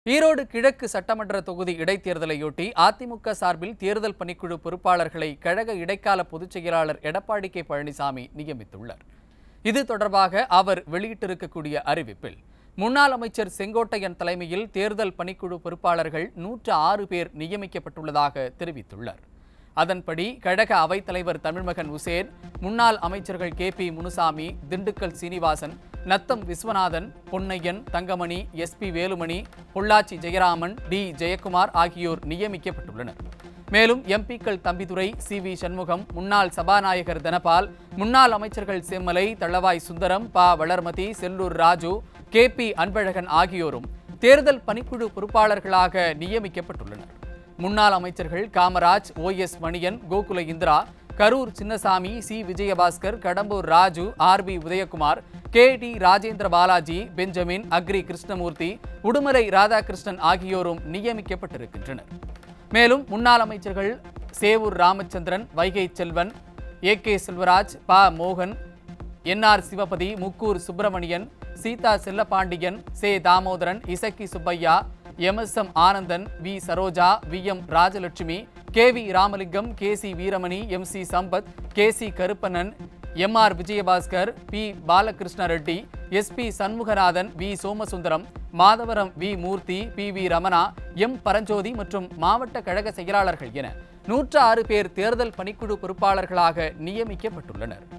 ஈரோடு கிழக்கு சட்டமன்ற தொகுதி இடைத்தேர்தலையொட்டி அதிமுக சார்பில் தேர்தல் பணிக்குழு பொறுப்பாளர்களை கழக இடைக்கால பொதுச் செயலாளர் எடப்பாடி கே பழனிசாமி நியமித்துள்ளார் இது தொடர்பாக அவர் வெளியிட்டிருக்கக்கூடிய அறிவிப்பில் முன்னாள் அமைச்சர் செங்கோட்டையன் தலைமையில் தேர்தல் பணிக்குழு பொறுப்பாளர்கள் நூற்று ஆறு பேர் நியமிக்கப்பட்டுள்ளதாக தெரிவித்துள்ளார் அதன்படி கழக அவைத்தலைவர் தமிழ்மகன் உசேன் முன்னாள் அமைச்சர்கள் K P Munusamy Dindigul Srinivasan Natham Viswanathan Ponnaiyan Thangamani S P Velumani Pollachi Jayaraman D Jayakumar ஆகியோர் நியமிக்கப்பட்டுள்ளனர் மேலும் எம்பிக்கள் தம்பிதுரை சி வி சண்முகம் முன்னாள் சபாநாயகர் தனபால் முன்னாள் அமைச்சர்கள் செம்மலை தளவாய் சுந்தரம் ப வளர்மதி செல்லூர் ராஜு கே பி அன்பழகன் ஆகியோரும் தேர்தல் பணிக்குழு பொறுப்பாளர்களாக நியமிக்கப்பட்டுள்ளனர் முன்னாள் அமைச்சர்கள் Kamaraj O S Manian Gokula Indira Karur Chinnasamy C Vijayabaskar Kadambur Raju R P Udhayakumar K T Rajendra Balaji Benjamin Agri Krishnamurthy Udumalai Radhakrishnan ஆகியோரும் நியமிக்கப்பட்டிருக்கின்றனர் மேலும் முன்னாள் அமைச்சர்கள் சேவூர் ராமச்சந்திரன் வைகை செல்வன் ஏ கே செல்வராஜ் ப மோகன் என்ஆர் சிவபதி முக்கூர் சுப்பிரமணியன் சீதா செல்லப்பாண்டியன் சே Damodaran Isakki Subbiah M S M Anandan we Saroja V M Rajalakshmi K V Ramalingam K C Veeramani M C Sampath K C Karuppannan M R Vijayabaskar P Balakrishna Reddy S P Shanmuganathan V Somasundaram Madhavaram V Moorthy P V Ramana M Paranjothi மற்றும் மாவட்ட கழக செயலாளர்கள் என நூற்று ஆறு பேர் தேர்தல் பணிக்குழு பொறுப்பாளர்களாக நியமிக்கப்பட்டுள்ளனர்